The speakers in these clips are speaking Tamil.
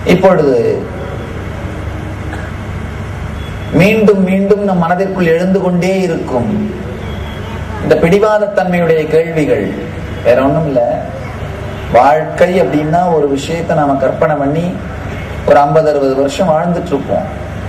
இப்பொழுது மீண்டும் மீண்டும் நம் மனதிற்குள் எழுந்து கொண்டே இருக்கும் இந்த பிடிவாதத்தன்மையுடைய கேள்விகள் வேற ஒண்ணும் இல்ல வாழ்க்கை அப்படின்னா ஒரு விஷயத்தை நாம கற்பனை பண்ணி ஒரு ஐம்பது அறுபது வருஷம் வாழ்ந்துட்டு இருப்போம்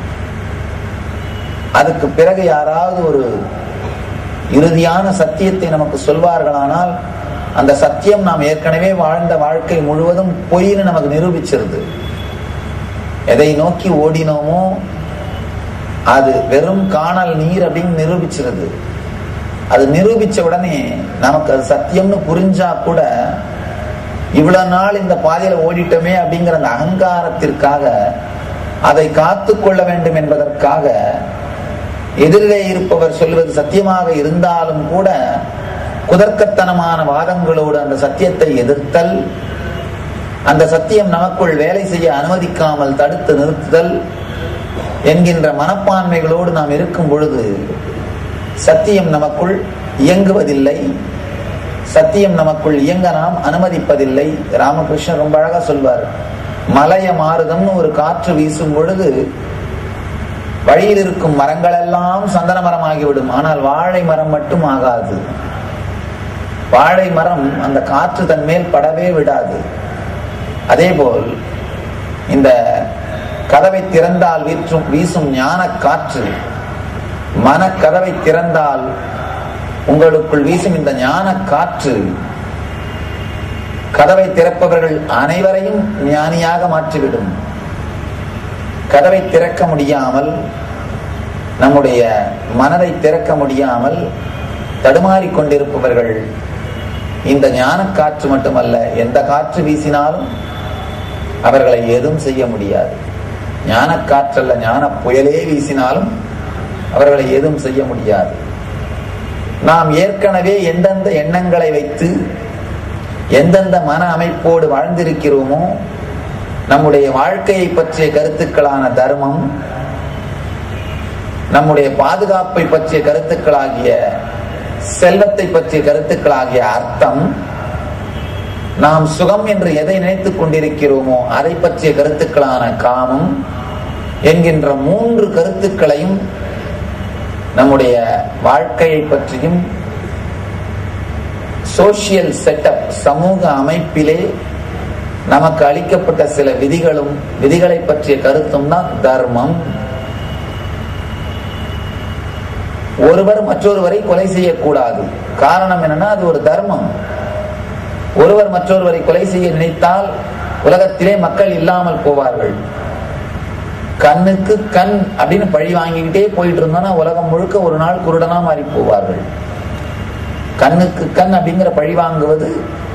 அதுக்கு பிறகு யாராவது ஒரு இறுதியான சத்தியத்தை நமக்கு சொல்வார்களானால் அந்த சத்தியம் நாம் ஏற்கனவே வாழ்ந்த வாழ்க்கை முழுவதும் பொய்ன்னு நமக்கு நிரூபிச்சிருது எதை நோக்கி ஓடினோமோ அது வெறும் காணல் நீர் அப்படின்னு நிரூபிச்சிருது அது நிரூபிச்ச உடனே நமக்கு அது சத்தியம்னு புரிஞ்சா கூட இவ்வளவு நாள் இந்த பாதையில ஓடிட்டோமே அப்படிங்கிற அந்த அகங்காரத்திற்காக அதை காத்து கொள்ள வேண்டும் என்பதற்காக எதிரிலே இருப்பவர் சொல்வது சத்தியமாக இருந்தாலும் கூட குதர்க்கத்தனமான வாதங்களோடு அந்த சத்தியத்தை எதிர்த்தல் அந்த சத்தியம் நமக்குள் வேலை செய்ய அனுமதிக்காமல் தடுத்து நிறுத்துதல் என்கின்ற மனப்பான்மைகளோடு நாம் இருக்கும் பொழுது சத்தியம் நமக்குள் இயங்குவதில்லை சத்தியம் நமக்குள் இயங்க நாம் அனுமதிப்பதில்லை ராமகிருஷ்ணன் ரொம்ப அழகா சொல்வார் மலைய மாறுதம்னு ஒரு காற்று வீசும் பொழுது வழியில் இருக்கும் மரங்கள் எல்லாம் சந்தன மரம் ஆகிவிடும் ஆனால் வாழை மரம் மட்டும் ஆகாது வாழை மரம் அந்த காற்று தன் மேல் படவே விடாது அதேபோல் இந்த கதவை திறந்தால் வீற்றும் வீசும் ஞான காற்று மனக்கதவை திறந்தால் உங்களுக்குள் வீசும் இந்த ஞான காற்று கதவை திறப்பவர்கள் அனைவரையும் ஞானியாக மாற்றிவிடும் கதவை திறக்க முடியாமல் நம்முடைய மனதை திறக்க முடியாமல் தடுமாறிக் கொண்டிருப்பவர்கள் இந்த ஞான காற்று மட்டுமல்ல எந்த காற்று வீசினாலும் அவர்களை எதுவும் செய்ய முடியாது ஞான காற்றல்ல ஞான புயலே வீசினாலும் அவர்களை எதுவும் செய்ய முடியாது நாம் ஏற்கனவே எந்தெந்த எண்ணங்களை வைத்து எந்தெந்த மன அமைப்போடு வாழ்ந்திருக்கிறோமோ நம்முடைய வாழ்க்கையை பற்றிய கருத்துக்களான தர்மம் நம்முடைய பாதுகாப்பை பற்றிய கருத்துக்களாகிய செல்வத்தை பற்றிய கருத்துக்களாகிய அர்த்தம் நாம் சுகம் என்று எதை நினைத்துக் கொண்டிருக்கிறோமோ அதை பற்றிய கருத்துக்களான காமம் என்கின்ற மூன்று கருத்துக்களையும் நம்முடைய வாழ்க்கையை பற்றியும் சோசியல் செட்டப் சமூக அமைப்பிலே நமக்கு அளிக்கப்பட்ட சில விதிகளும் விதிகளை பற்றிய கருத்தும் தான் தர்மம் ஒருவர் மற்றொருவரை கொலை செய்யக்கூடாது காரணம் என்னன்னா அது ஒரு தர்மம் ஒருவர் மற்றொருவரை கொலை செய்ய நினைத்தால் உலகத்திலே மக்கள் இல்லாமல் போவார்கள் கண்ணுக்கு கண் அப்படின்னு பழி வாங்கிக்கிட்டே போயிட்டு இருந்தோம்னா உலகம் முழுக்க ஒரு நாள் குருடனா மாறி போவார்கள் கண்ணுக்கு கண் அப்படிங்கிற பழி வாங்குவது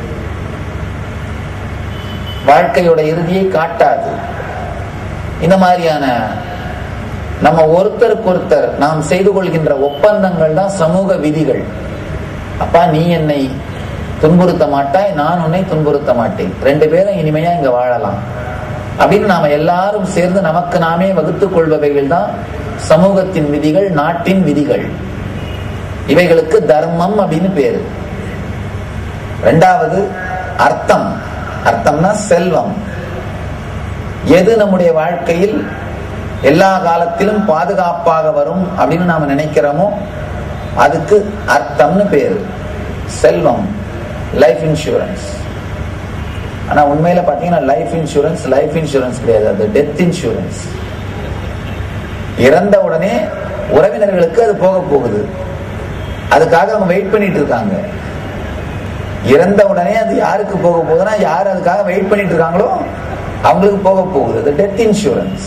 வாழ்க்கையோட இறுதியை காட்டாது இந்த மாதிரியான நம்ம ஒருத்தருக்கு ஒருத்தர் நாம் செய்து கொள்கின்ற ஒப்பந்தங்கள் தான் சமூக விதிகள் அப்பா நீ என்னை துன்புறுத்த மாட்டாய் நான் உன்னை துன்புறுத்த மாட்டேன் ரெண்டு பேரும் இனிமையா இங்க வாழலாம் அப்படின்னு நாம எல்லாரும் சேர்ந்து நமக்கு நாமே வகுத்துக் கொள்பவைகள் தான் சமூகத்தின் விதிகள் நாட்டின் விதிகள் இவைகளுக்கு தர்மம் அப்படின்னு பேரு ரெண்டாவது அர்த்தம் அர்த்தம்னா செல்வம் எது நம்முடைய வாழ்க்கையில் எல்லா காலத்திலும் பாதுகாப்பாக வரும் அப்படின்னு நாம நினைக்கிறோமோ அதுக்கு அர்த்தம்னு பேரு செல்வம் லைஃப் இன்சூரன்ஸ் ஆனா உண்மையில பாத்தீங்கன்னா லைஃப் இன்சூரன்ஸ் லைஃப் இன்சூரன்ஸ் கிடையாது அது டெத் இன்சூரன்ஸ் இறந்த உடனே உறவினர்களுக்கு அது போக போகுது அதுக்காக அவங்க வெயிட் பண்ணிட்டு இருக்காங்க இறந்த உடனே அது யாருக்கு போக போகுதுன்னா யார் அதுக்காக வெயிட் பண்ணிட்டு இருக்காங்களோ அவங்களுக்கு போக போகுது அது டெத் இன்சூரன்ஸ்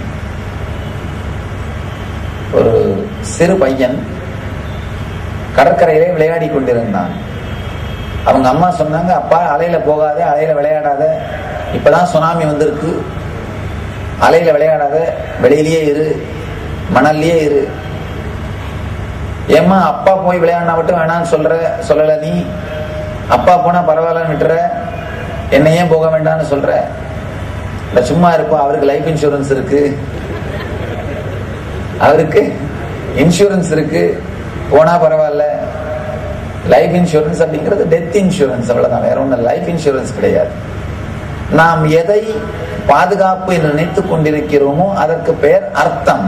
ஒரு சிறு பையன் கடற்கரையிலே விளையாடி கொண்டிருந்தான் அவங்க அம்மா சொன்னாங்க அப்பா அலையில போகாத அலையில விளையாடாத இப்பதான் சுனாமி வந்திருக்கு அலையில விளையாடாத வெளியிலேயே இரு மணல்லையே இரு ஏம்மா அப்பா போய் விளையாடினா மட்டும் வேணாம்னு சொல்ற சொல்லல நீ அப்பா போனா பரவாயில்லன்னு விட்டுற என்ன ஏன் போக வேண்டாம்னு சொல்ற இல்ல சும்மா இருப்பா அவருக்கு லைஃப் இன்சூரன்ஸ் இருக்கு அவருக்கு இன்சூரன்ஸ் இருக்கு போனா பரவாயில்ல லைஃப் இன்சூரன்ஸ் அப்படிங்கிறது டெத் இன்சூரன்ஸ் அவ்வளவுதான் வேற ஒன்றும் லைஃப் இன்சூரன்ஸ் கிடையாது நாம் எதை பாதுகாப்பு என்று நினைத்துக் கொண்டிருக்கிறோமோ அதற்கு பெயர் அர்த்தம்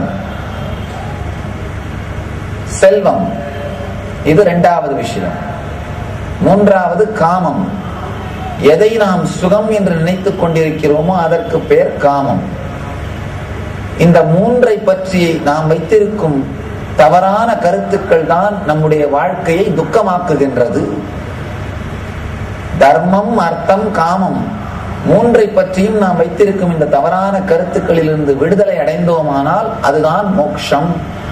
செல்வம் இது இரண்டாவது விஷயம் மூன்றாவது காமம் எதை நாம் சுகம் என்று நினைத்துக் கொண்டிருக்கிறோமோ அதற்கு பெயர் காமம் இந்த மூன்றை பற்றி நாம் வைத்திருக்கும் தவறான கருத்துக்கள் தான் நம்முடைய வாழ்க்கையை துக்கமாக்குகின்றது தர்மம் அர்த்தம் காமம் மூன்றை பற்றியும் நாம் வைத்திருக்கும் இந்த தவறான கருத்துக்களிலிருந்து விடுதலை அடைந்தோமானால் அதுதான் மோக்ஷம்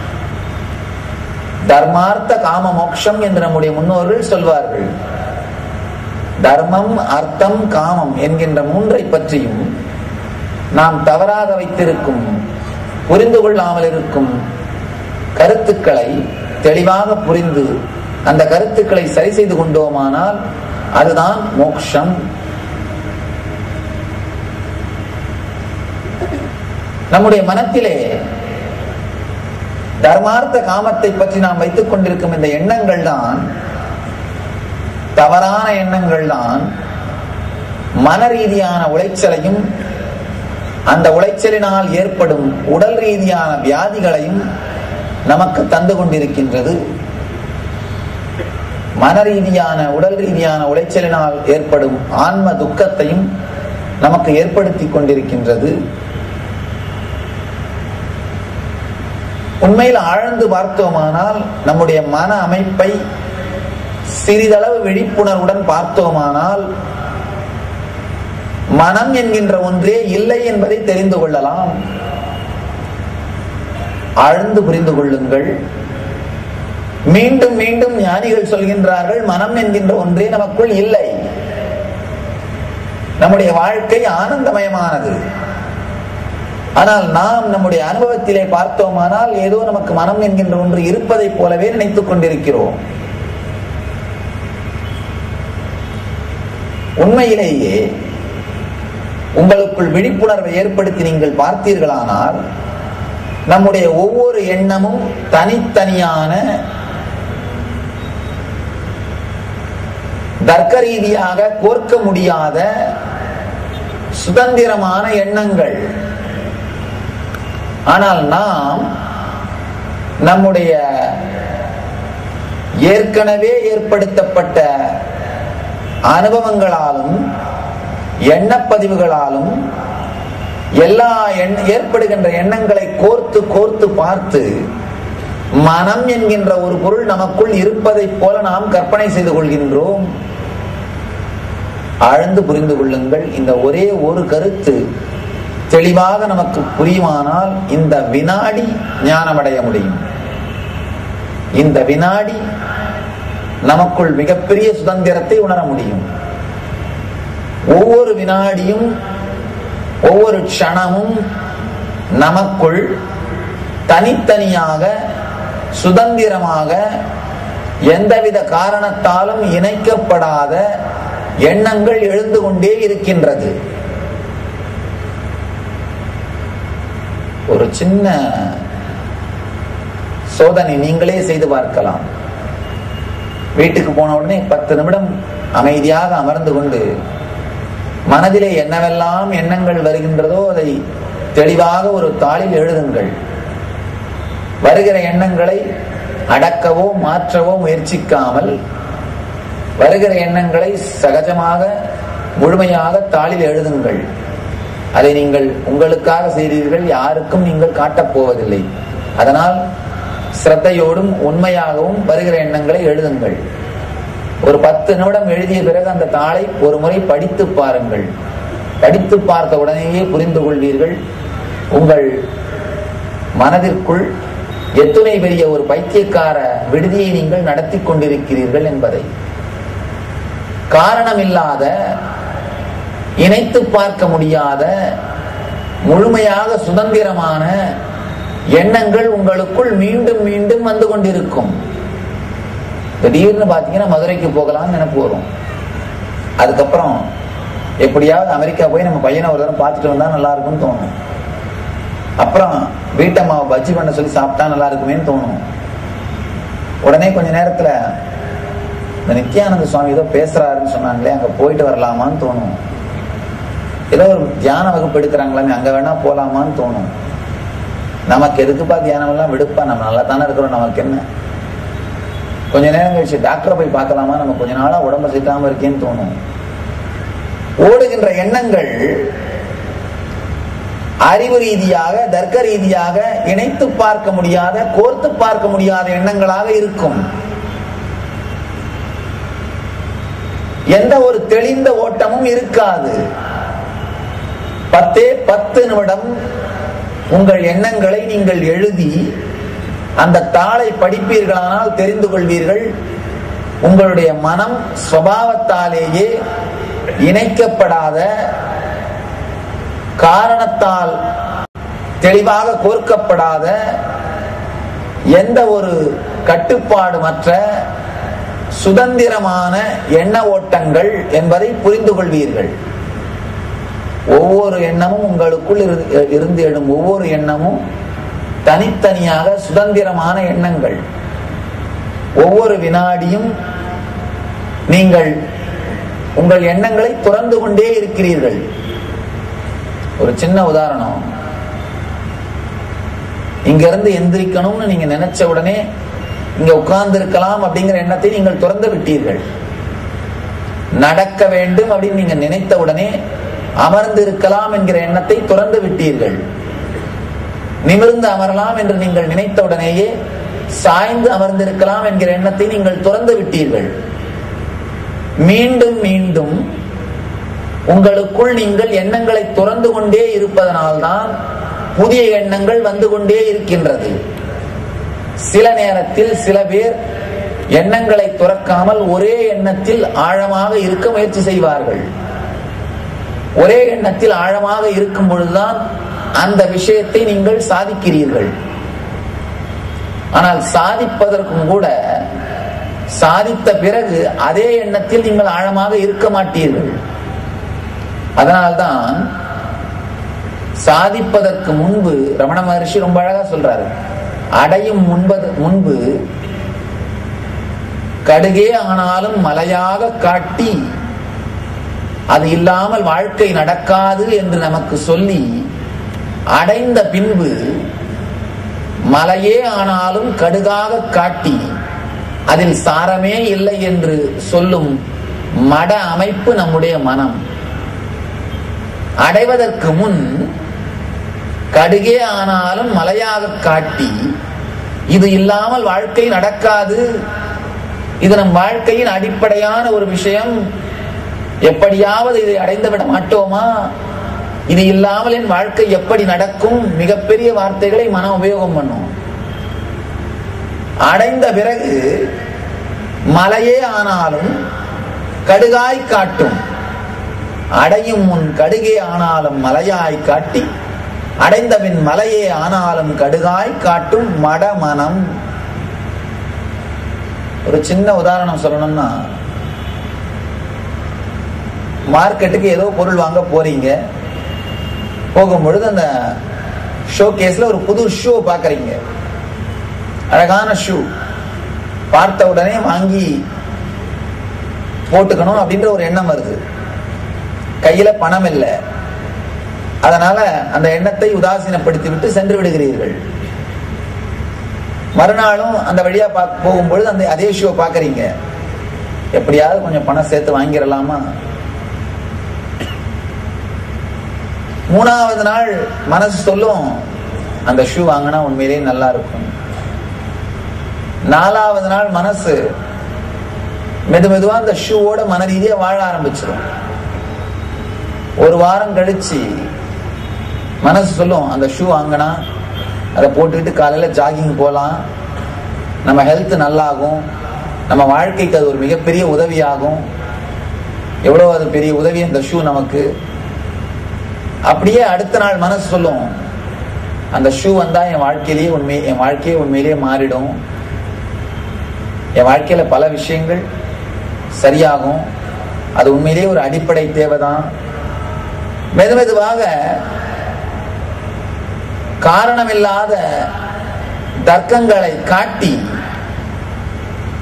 தர்மார்த்த காம மோக்ஷம் என்று நம்முடைய முன்னோர்கள் சொல்வார்கள் தர்மம் அர்த்தம் காமம் என்கின்ற மூன்றை பற்றியும் நாம் தவறாக வைத்திருக்கும் புரிந்து கொள்ளாமல் இருக்கும் கருத்துக்களை தெளிவாக புரிந்து அந்த கருத்துக்களை சரி செய்து கொண்டோமானால் அதுதான் மோக்ஷம் நம்முடைய மனத்திலே தர்மார்த்த காமத்தை பற்றி நாம் வைத்துக் கொண்டிருக்கும் இந்த எண்ணங்கள் தான் தவறான எண்ணங்கள் தான் மன ரீதியான உளைச்சலையும் அந்த உளைச்சலினால் ஏற்படும் உடல் ரீதியான வியாதிகளையும் நமக்கு தந்து கொண்டிருக்கின்றது மன ரீதியான உடல் ரீதியான உளைச்சலினால் ஏற்படும் ஆன்ம துக்கத்தையும் நமக்கு ஏற்படுத்தி கொண்டிருக்கின்றது உண்மையில் ஆழ்ந்து பார்த்தோமானால் நம்முடைய மன அமைப்பை சிறிதளவு விழிப்புணர்வுடன் பார்த்தோமானால் மனம் என்கின்ற ஒன்றே இல்லை என்பதை தெரிந்து கொள்ளலாம் ஆழ்ந்து புரிந்து கொள்ளுங்கள் மீண்டும் மீண்டும் ஞானிகள் சொல்கின்றார்கள் மனம் என்கின்ற ஒன்றே நமக்குள் இல்லை நம்முடைய வாழ்க்கை ஆனந்தமயமானது ஆனால் நாம் நம்முடைய அனுபவத்திலே பார்த்தோமானால் ஏதோ நமக்கு மனம் என்கின்ற ஒன்று இருப்பதைப் போலவே நினைத்துக் கொண்டிருக்கிறோம் உண்மையிலேயே உங்களுக்குள் விழிப்புணர்வை ஏற்படுத்தி நீங்கள் பார்த்தீர்களானால் நம்முடைய ஒவ்வொரு எண்ணமும் தனித்தனியான தர்க்க ரீதியாக கோர்க்க முடியாத சுதந்திரமான எண்ணங்கள் ஆனால் நாம் நம்முடைய ஏற்கனவே ஏற்படுத்தப்பட்ட அனுபவங்களாலும் எண்ணப்பதிவுகளாலும் எல்லா எண் ஏற்படுகின்ற எண்ணங்களை கோர்த்து கோர்த்து பார்த்து மனம் என்கின்ற ஒரு பொருள் நமக்குள் இருப்பதைப் போல நாம் கற்பனை செய்து கொள்கின்றோம் ஆழ்ந்து புரிந்து கொள்ளுங்கள் இந்த ஒரே ஒரு கருத்து தெளிவாக நமக்கு புரியுமானால் இந்த வினாடி ஞானமடைய முடியும் இந்த வினாடி நமக்குள் மிகப்பெரிய சுதந்திரத்தை உணர முடியும் ஒவ்வொரு வினாடியும் ஒவ்வொரு க்ஷணமும் நமக்குள் தனித்தனியாக சுதந்திரமாக எந்தவித காரணத்தாலும் இணைக்கப்படாத எண்ணங்கள் எழுந்து கொண்டே இருக்கின்றது ஒரு சின்ன சோதனை நீங்களே செய்து பார்க்கலாம் வீட்டுக்கு போன உடனே பத்து நிமிடம் அமைதியாக அமர்ந்து கொண்டு மனதிலே என்னவெல்லாம் எண்ணங்கள் வருகின்றதோ அதை தெளிவாக ஒரு தாளில் எழுதுங்கள் வருகிற எண்ணங்களை அடக்கவோ மாற்றவோ முயற்சிக்காமல் வருகிற எண்ணங்களை சகஜமாக முழுமையாக தாளில் எழுதுங்கள் அதை நீங்கள் உங்களுக்காக செய்தீர்கள் யாருக்கும் நீங்கள் காட்டப் போவதில்லை அதனால் சிரத்தையோடும் உண்மையாகவும் வருகிற எண்ணங்களை எழுதுங்கள் ஒரு பத்து நிமிடம் எழுதிய பிறகு அந்த தாளை ஒரு முறை படித்து பாருங்கள் படித்து பார்த்த உடனேயே புரிந்து கொள்வீர்கள் உங்கள் மனதிற்குள் எத்துணை பெரிய ஒரு பைத்தியக்கார விடுதியை நீங்கள் நடத்தி கொண்டிருக்கிறீர்கள் என்பதை காரணமில்லாத இணைத்து பார்க்க முடியாத முழுமையாக சுதந்திரமான எண்ணங்கள் உங்களுக்குள் மீண்டும் மீண்டும் வந்து கொண்டிருக்கும் திடீர்னு பாத்தீங்கன்னா மதுரைக்கு போகலாம்னு நினைப்பு வரும் அதுக்கப்புறம் எப்படியாவது அமெரிக்கா போய் நம்ம பையனை ஒரு தடவை பார்த்துட்டு வந்தா நல்லா இருக்கும்னு தோணும் அப்புறம் வீட்டம்மாவை பஜ்ஜி பண்ண சொல்லி சாப்பிட்டா நல்லா இருக்குமேன்னு தோணும் உடனே கொஞ்ச நேரத்துல இந்த நித்யானந்த சுவாமி ஏதோ பேசுறாருன்னு சொன்னாங்களே அங்க போயிட்டு வரலாமான்னு தோணும் ஏதோ ஒரு தியான வகுப்பு எடுக்கிறாங்களாமே அங்க வேணா போலாமான்னு தோணும் நமக்கு எதுக்குப்பா தியானம் எல்லாம் விடுப்பா நம்ம நல்லா தானே இருக்கிறோம் நமக்கு என்ன கொஞ்ச நேரம் கழிச்சு டாக்டரை போய் பார்க்கலாமா நம்ம கொஞ்ச நாளா உடம்ப சித்தாம இருக்கேன்னு தோணும் ஓடுகின்ற எண்ணங்கள் அறிவு ரீதியாக தர்க்க ரீதியாக இணைத்து பார்க்க முடியாத கோர்த்து பார்க்க முடியாத எண்ணங்களாக இருக்கும் எந்த ஒரு தெளிந்த ஓட்டமும் இருக்காது பத்தே பத்து நிமிடம் உங்கள் எண்ணங்களை நீங்கள் எழுதி அந்த தாளை படிப்பீர்களானால் தெரிந்து கொள்வீர்கள் உங்களுடைய மனம் சுவாவத்தாலேயே இணைக்கப்படாத காரணத்தால் தெளிவாக கோர்க்கப்படாத எந்த ஒரு கட்டுப்பாடுமற்ற சுதந்திரமான எண்ண ஓட்டங்கள் என்பதை புரிந்து கொள்வீர்கள் ஒவ்வொரு எண்ணமும் உங்களுக்குள் இரு- இருந்து எழும் ஒவ்வொரு எண்ணமும் தனித்தனியாக சுதந்திரமான எண்ணங்கள் ஒவ்வொரு வினாடியும் நீங்கள் உங்கள் எண்ணங்களை துறந்து கொண்டே இருக்கிறீர்கள் ஒரு சின்ன உதாரணம் இங்க இருந்து எந்திரிக்கணும்னு நீங்க நினைச்ச உடனே இங்க உட்கார்ந்து இருக்கலாம் அப்படிங்கிற எண்ணத்தை நீங்கள் துறந்து விட்டீர்கள் நடக்க வேண்டும் அப்படின்னு நீங்க நினைத்த உடனே அமர்ந்து இருக்கலாம் என்கிற எண்ணத்தை துறந்து விட்டீர்கள் நிமிர்ந்து அமரலாம் என்று நீங்கள் நினைத்த உடனேயே சாய்ந்து அமர்ந்திருக்கலாம் என்கிற எண்ணத்தை நீங்கள் துறந்து விட்டீர்கள் மீண்டும் மீண்டும் உங்களுக்குள் நீங்கள் எண்ணங்களை துறந்து கொண்டே இருப்பதனால்தான் புதிய எண்ணங்கள் வந்து கொண்டே இருக்கின்றது சில நேரத்தில் சில பேர் எண்ணங்களை துறக்காமல் ஒரே எண்ணத்தில் ஆழமாக இருக்க முயற்சி செய்வார்கள் ஒரே எண்ணத்தில் ஆழமாக இருக்கும் பொழுதுதான் அந்த விஷயத்தை நீங்கள் சாதிக்கிறீர்கள் ஆனால் சாதிப்பதற்கும் கூட சாதித்த பிறகு அதே எண்ணத்தில் நீங்கள் ஆழமாக இருக்க மாட்டீர்கள் அதனால்தான் சாதிப்பதற்கு முன்பு ரமண மகர்ஷி ரொம்ப அழகா சொல்றாரு அடையும் முன்பது முன்பு கடுகே ஆனாலும் மலையாக காட்டி அது இல்லாமல் வாழ்க்கை நடக்காது என்று நமக்கு சொல்லி அடைந்த பின்பு மலையே ஆனாலும் கடுகாக காட்டி அதில் சாரமே இல்லை என்று சொல்லும் மட அமைப்பு நம்முடைய மனம் அடைவதற்கு முன் கடுகே ஆனாலும் மலையாக காட்டி இது இல்லாமல் வாழ்க்கை நடக்காது இது நம் வாழ்க்கையின் அடிப்படையான ஒரு விஷயம் எப்படியாவது இதை அடைந்து விட மாட்டோமா இது இல்லாமல் என் வாழ்க்கை எப்படி நடக்கும் மிகப்பெரிய வார்த்தைகளை மனம் உபயோகம் பண்ணும் அடைந்த பிறகு மலையே ஆனாலும் கடுகாய் காட்டும் அடையும் முன் கடுகே ஆனாலும் மலையாய் காட்டி அடைந்தபின் மலையே ஆனாலும் கடுகாய் காட்டும் மடமனம் ஒரு சின்ன உதாரணம் சொல்லணும்னா மார்க்கெட்டுக்கு ஏதோ பொருள் வாங்க போறீங்க போகும்பொழுது அந்த ஷோ கேஸ்ல ஒரு புது ஷூ பாக்குறீங்க அழகான ஷூ பார்த்த உடனே வாங்கி போட்டுக்கணும் அப்படின்ற ஒரு எண்ணம் வருது கையில பணம் இல்லை அதனால அந்த எண்ணத்தை உதாசீனப்படுத்தி விட்டு சென்று விடுகிறீர்கள் மறுநாளும் அந்த வழியா பா- போகும்பொழுது அந்த அதே ஷோ பாக்குறீங்க எப்படியாவது கொஞ்சம் பணம் சேர்த்து வாங்கிடலாமா மூணாவது நாள் மனசு சொல்லும் அந்த ஷூ வாங்கினா உண்மையிலேயே நல்லா இருக்கும் நாலாவது நாள் மனசு மெது மெதுவா அந்த ஷூவோட மன ரீதியா வாழ ஆரம்பிச்சிடும் ஒரு வாரம் கழிச்சு மனசு சொல்லும் அந்த ஷூ வாங்கினா அதை போட்டுக்கிட்டு காலையில ஜாகிங் போகலாம் நம்ம ஹெல்த் நல்லாகும் நம்ம வாழ்க்கைக்கு அது ஒரு மிகப்பெரிய உதவியாகும் எவ்வளோ அது பெரிய உதவி அந்த ஷூ நமக்கு அப்படியே அடுத்த நாள் மனசு சொல்லும் அந்த ஷூ வந்தா என் வாழ்க்கையிலேயே உண்மை என் வாழ்க்கையே உண்மையிலேயே மாறிடும் என் வாழ்க்கையில பல விஷயங்கள் சரியாகும் அது உண்மையிலேயே ஒரு அடிப்படை தேவைதான் மெது மெதுவாக காரணமில்லாத தர்க்கங்களை காட்டி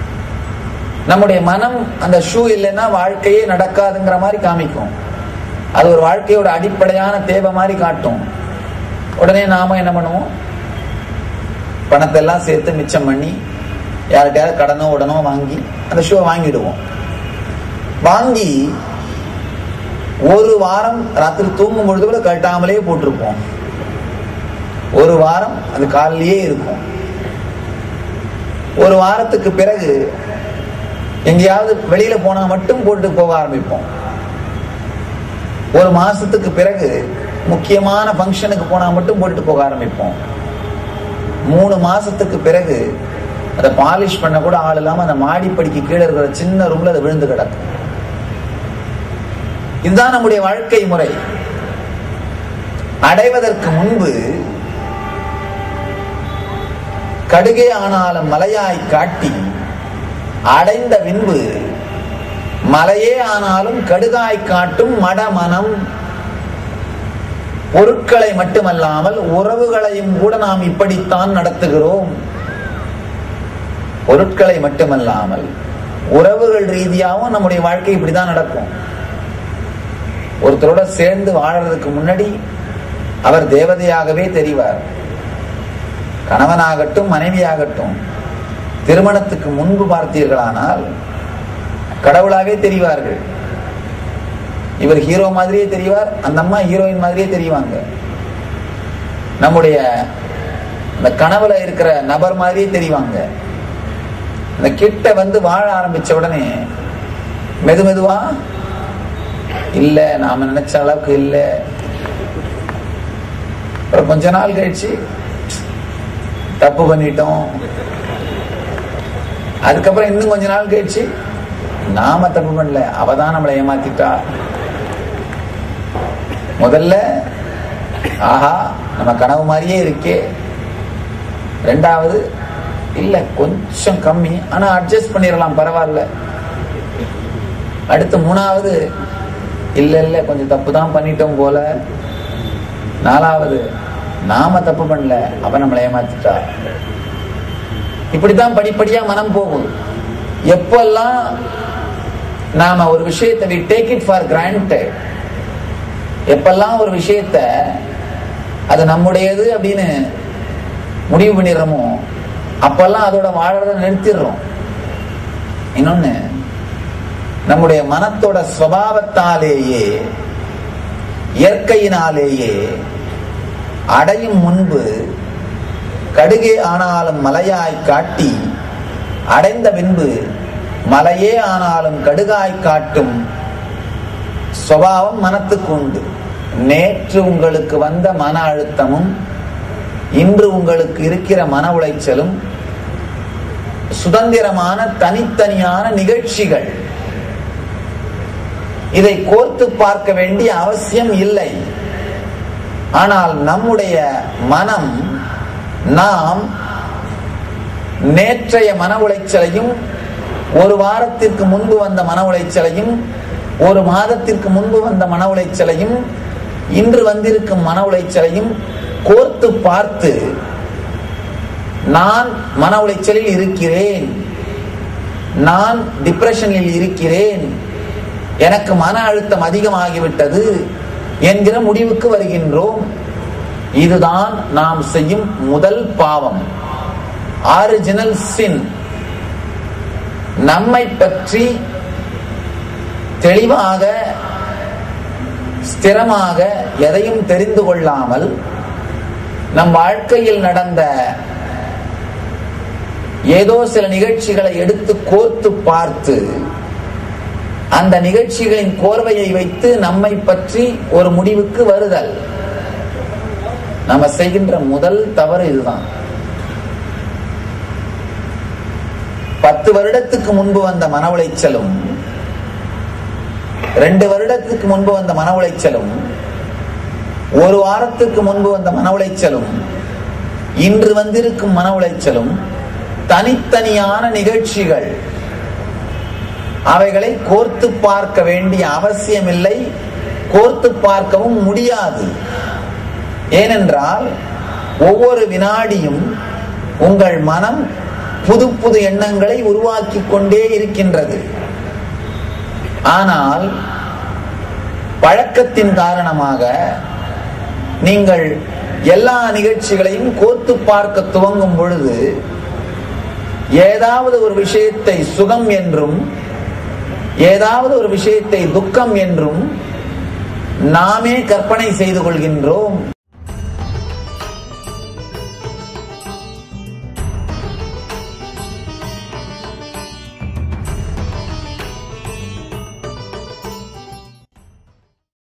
நம்முடைய மனம் அந்த ஷூ இல்லைன்னா வாழ்க்கையே நடக்காதுங்கிற மாதிரி காமிக்கும் அது ஒரு வாழ்க்கையோட அடிப்படையான தேவை மாதிரி காட்டும் உடனே நாம என்ன பண்ணுவோம் பணத்தை எல்லாம் சேர்த்து மிச்சம் பண்ணி யார்கிட்டயாவது கடனோ உடனோ வாங்கி அந்த ஷூவை வாங்கிடுவோம் வாங்கி ஒரு வாரம் ராத்திரி தூங்கும் பொழுது கூட கட்டாமலே போட்டிருப்போம் ஒரு வாரம் அது காலிலேயே இருக்கும் ஒரு வாரத்துக்கு பிறகு எங்கேயாவது வெளியில போனா மட்டும் போட்டு போக ஆரம்பிப்போம் ஒரு மாசத்துக்கு பிறகு முக்கியமான ஃபங்க்ஷனுக்கு போனா மட்டும் போட்டு போக ஆரம்பிப்போம் மூணு மாசத்துக்கு பிறகு அதை பாலிஷ் பண்ண கூட ஆள் இல்லாம அந்த மாடிப்படிக்கு கீழே இருக்கிற சின்ன ரூம்ல அதை விழுந்து கிடக்கும் இதுதான் நம்முடைய வாழ்க்கை முறை அடைவதற்கு முன்பு கடுகே ஆனாலும் மலையாய் காட்டி அடைந்த பின்பு மலையே ஆனாலும் கடுகாய் காட்டும் மடமனம் பொருட்களை மட்டுமல்லாமல் உறவுகளையும் கூட நாம் இப்படித்தான் நடத்துகிறோம் பொருட்களை மட்டுமல்லாமல் உறவுகள் ரீதியாகவும் நம்முடைய வாழ்க்கை இப்படிதான் நடக்கும் ஒருத்தரோட சேர்ந்து வாழறதுக்கு முன்னாடி அவர் தேவதையாகவே தெரிவார் கணவனாகட்டும் மனைவியாகட்டும் திருமணத்துக்கு முன்பு பார்த்தீர்களானால் கடவுளாவே தெரிவார்கள் இவர் ஹீரோ மாதிரியே தெரிவார் அந்த அம்மா ஹீரோயின் மாதிரியே தெரிவாங்க நம்முடைய அந்த கனவுல இருக்கிற நபர் மாதிரியே தெரிவாங்க இந்த கிட்ட வந்து வாழ ஆரம்பிச்ச உடனே மெது மெதுவா இல்ல நாம நினைச்ச அளவுக்கு இல்ல அப்புறம் கொஞ்ச நாள் கழிச்சு தப்பு பண்ணிட்டோம் அதுக்கப்புறம் இன்னும் கொஞ்ச நாள் கழிச்சு நாம தப்பு பண்ணல அவ தான் நம்மளை ஏமாத்திட்டா முதல்ல ஆஹா நம்ம கனவு மாதிரியே இருக்கே ரெண்டாவது இல்ல கொஞ்சம் கம்மி ஆனா அட்ஜஸ்ட் பண்ணிடலாம் பரவாயில்ல அடுத்து மூணாவது இல்ல இல்ல கொஞ்சம் தப்பு தான் பண்ணிட்டோம் போல நாலாவது நாம தப்பு பண்ணல அவ நம்மளை ஏமாத்திட்டா இப்படித்தான் படிப்படியா மனம் போகும் எப்பெல்லாம் நாம ஒரு விஷயத்தை we take it for granted எப்பெல்லாம் ஒரு விஷயத்த அது நம்முடையது அப்படின்னு முடிவு பண்ணிடுறோமோ அப்பெல்லாம் அதோட வாழறத நிறுத்திடுறோம் இன்னொன்னு நம்முடைய மனத்தோட சுவாவத்தாலேயே இயற்கையினாலேயே அடையும் முன்பு கடுகே ஆனாலும் மலையாய் காட்டி அடைந்த பின்பு மலையே ஆனாலும் கடுகாய் காட்டும் சுவாவம் மனத்துக்கு உண்டு நேற்று உங்களுக்கு வந்த மன அழுத்தமும் இன்று உங்களுக்கு இருக்கிற மன உளைச்சலும் சுதந்திரமான தனித்தனியான நிகழ்ச்சிகள் இதை கோர்த்து பார்க்க வேண்டிய அவசியம் இல்லை ஆனால் நம்முடைய மனம் நாம் நேற்றைய மன உளைச்சலையும் ஒரு வாரத்திற்கு முன்பு வந்த மன உளைச்சலையும் ஒரு மாதத்திற்கு முன்பு வந்த மன உளைச்சலையும் இன்று வந்திருக்கும் மன உளைச்சலையும் கோர்த்து பார்த்து நான் மன உளைச்சலில் இருக்கிறேன் நான் டிப்ரெஷனில் இருக்கிறேன் எனக்கு மன அழுத்தம் அதிகமாகிவிட்டது என்கிற முடிவுக்கு வருகின்றோம் இதுதான் நாம் செய்யும் முதல் பாவம் ஆரிஜினல் சின் நம்மை பற்றி தெளிவாக ஸ்திரமாக எதையும் தெரிந்து கொள்ளாமல் நம் வாழ்க்கையில் நடந்த ஏதோ சில நிகழ்ச்சிகளை எடுத்து கோர்த்து பார்த்து அந்த நிகழ்ச்சிகளின் கோர்வையை வைத்து நம்மை பற்றி ஒரு முடிவுக்கு வருதல் நம்ம செய்கின்ற முதல் தவறு இதுதான் பத்து வருடத்துக்கு முன்பு வந்த மன உளைச்சலும் ரெண்டு வருடத்துக்கு முன்பு வந்த மன உளைச்சலும் ஒரு வாரத்துக்கு முன்பு வந்த மன உளைச்சலும் இன்று வந்திருக்கும் மன உளைச்சலும் தனித்தனியான நிகழ்ச்சிகள் அவைகளை கோர்த்து பார்க்க வேண்டிய அவசியமில்லை கோர்த்து பார்க்கவும் முடியாது ஏனென்றால் ஒவ்வொரு வினாடியும் உங்கள் மனம் புது புது எண்ணங்களை உருவாக்கி கொண்டே இருக்கின்றது ஆனால் பழக்கத்தின் காரணமாக நீங்கள் எல்லா நிகழ்ச்சிகளையும் கோத்து பார்க்க துவங்கும் பொழுது ஏதாவது ஒரு விஷயத்தை சுகம் என்றும் ஏதாவது ஒரு விஷயத்தை துக்கம் என்றும் நாமே கற்பனை செய்து கொள்கின்றோம்